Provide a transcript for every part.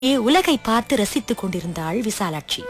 ஏ உலகை பார்த்து ரசித்துக் கொண்டிருந்தாள் விசாலாட்சி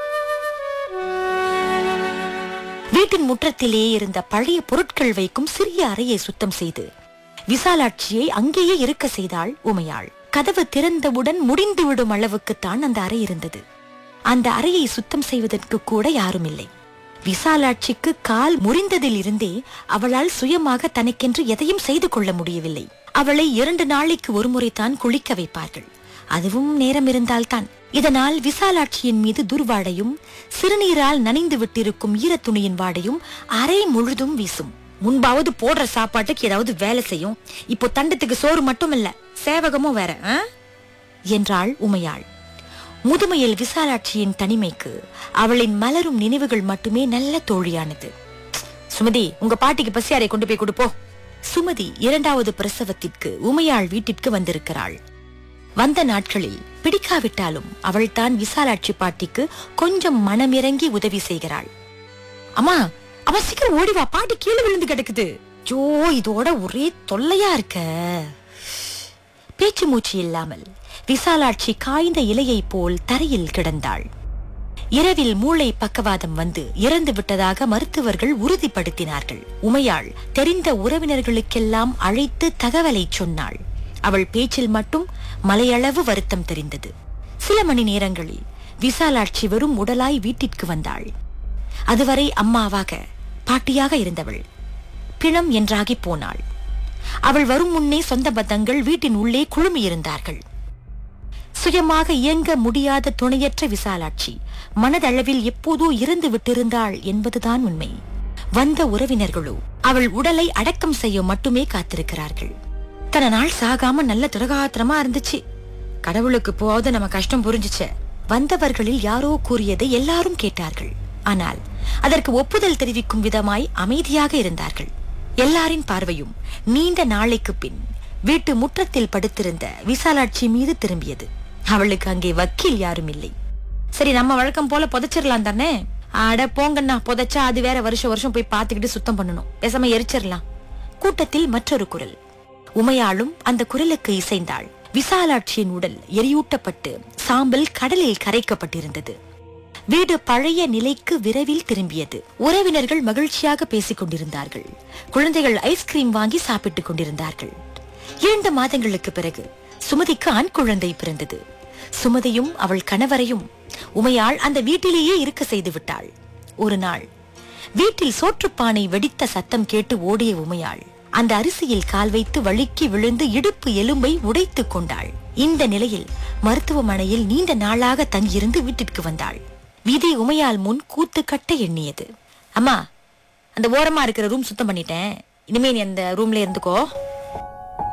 வீட்டின் முற்றத்திலே இருந்த பழைய பொருட்கள் வைக்கும் சிறிய அறையை சுத்தம் செய்து விசாலாட்சியை அங்கேயே இருக்க செய்தாள் உமையாள் கதவு திறந்தவுடன் முடிந்துவிடும் அளவுக்குத்தான் அந்த அறை இருந்தது அந்த அறையை சுத்தம் செய்வதற்கு கூட யாரும் இல்லை விசாலாட்சிக்கு கால் முறிந்ததில் இருந்தே அவளால் சுயமாக தனக்கென்று எதையும் செய்து கொள்ள முடியவில்லை அவளை இரண்டு நாளைக்கு ஒருமுறை தான் குளிக்க வைப்பார்கள் அதுவும் நேரம் இருந்தால்தான் இதனால் விசாலாட்சியின் மீது துர்வாடையும் சிறுநீரால் நனைந்து விட்டிருக்கும் ஈரத்துணியின் வாடையும் அறை முழுதும் வீசும் முன்பாவது போடுற சாப்பாட்டுக்கு ஏதாவது வேலை செய்யும் இப்போ தண்டத்துக்கு சோறு மட்டும் இல்ல சேவகமும் வேற ஆ? என்றாள் உமையாள் முதுமையில் விசாலாட்சியின் தனிமைக்கு அவளின் மலரும் நினைவுகள் மட்டுமே நல்ல தோழியானது சுமதி உங்க பாட்டிக்கு பசியாரை கொண்டு போய் கொடுப்போ சுமதி இரண்டாவது பிரசவத்திற்கு உமையாள் வீட்டிற்கு வந்திருக்கிறாள் வந்த நாட்களில் பிடிக்காவிட்டாலும் அவள்தான் விசாலாட்சி பாட்டிக்கு கொஞ்சம் மனமிறங்கி உதவி செய்கிறாள் அம்மா அவ சீக்கிரம் ஓடி வா பாட்டி கீழே விழுந்து கிடக்குது ஜோ இதோட ஒரே தொல்லையா இருக்க பேச்சு மூச்சு இல்லாமல் விசாலாட்சி காய்ந்த இலையைப் போல் தரையில் கிடந்தாள் இரவில் மூளை பக்கவாதம் வந்து இறந்து விட்டதாக மருத்துவர்கள் உறுதிப்படுத்தினார்கள் உமையாள் தெரிந்த உறவினர்களுக்கெல்லாம் அழைத்து தகவலை சொன்னாள் அவள் பேச்சில் மட்டும் மலையளவு வருத்தம் தெரிந்தது சில மணி நேரங்களில் விசாலாட்சி வெறும் உடலாய் வீட்டிற்கு வந்தாள் அதுவரை அம்மாவாக பாட்டியாக இருந்தவள் பிணம் என்றாகி போனாள் அவள் வரும் முன்னே சொந்த பந்தங்கள் வீட்டின் உள்ளே குழுமியிருந்தார்கள் சுயமாக இயங்க முடியாத துணையற்ற விசாலாட்சி மனதளவில் எப்போதோ இறந்து விட்டிருந்தாள் என்பதுதான் உண்மை வந்த உறவினர்களோ அவள் உடலை அடக்கம் செய்ய மட்டுமே காத்திருக்கிறார்கள் தன நாள் சாகாம நல்ல திரகாத்திரமா இருந்துச்சு கடவுளுக்கு போவது நம்ம கஷ்டம் புரிஞ்சுச்சே வந்தவர்களில் யாரோ கூறியதை எல்லாரும் கேட்டார்கள் ஆனால் அதற்கு ஒப்புதல் தெரிவிக்கும் விதமாய் அமைதியாக இருந்தார்கள் எல்லாரின் பார்வையும் நீண்ட நாளைக்கு பின் வீட்டு முற்றத்தில் படுத்திருந்த விசாலாட்சி மீது திரும்பியது அவளுக்கு அங்கே வக்கீல் யாரும் இல்லை சரி நம்ம வழக்கம் போல புதைச்சிடலாம் தானே அட போங்கண்ணா புதைச்சா அது வேற வருஷம் வருஷம் போய் பார்த்துக்கிட்டு சுத்தம் பண்ணணும் பேசாம எரிச்சிடலாம் கூட்டத்தில் மற்றொரு குரல் உமையாளும் அந்த குரலுக்கு இசைந்தாள் விசாலாட்சியின் உடல் எரியூட்டப்பட்டு சாம்பல் கடலில் கரைக்கப்பட்டிருந்தது வீடு பழைய நிலைக்கு விரைவில் திரும்பியது உறவினர்கள் மகிழ்ச்சியாக பேசிக் கொண்டிருந்தார்கள் குழந்தைகள் ஐஸ்கிரீம் வாங்கி சாப்பிட்டுக் கொண்டிருந்தார்கள் இரண்டு மாதங்களுக்கு பிறகு சுமதிக்கு ஆண் குழந்தை பிறந்தது சுமதியும் அவள் கணவரையும் உமையாள் அந்த வீட்டிலேயே இருக்க செய்து விட்டாள் ஒரு நாள் வீட்டில் சோற்றுப்பானை வெடித்த சத்தம் கேட்டு ஓடிய உமையாள் அந்த அரிசியில் கால் வைத்து வழுக்கி விழுந்து இடுப்பு எலும்பை உடைத்துக் கொண்டாள் இந்த நிலையில் மருத்துவமனையில் நீண்ட நாளாக தங்கியிருந்து வீட்டிற்கு வந்தாள் விதி உமையால் முன் கூத்து கட்ட எண்ணியது அம்மா அந்த ஓரமா இருக்கிற ரூம் சுத்தம் பண்ணிட்டேன் இனிமே நீ அந்த ரூம்ல இருந்துக்கோ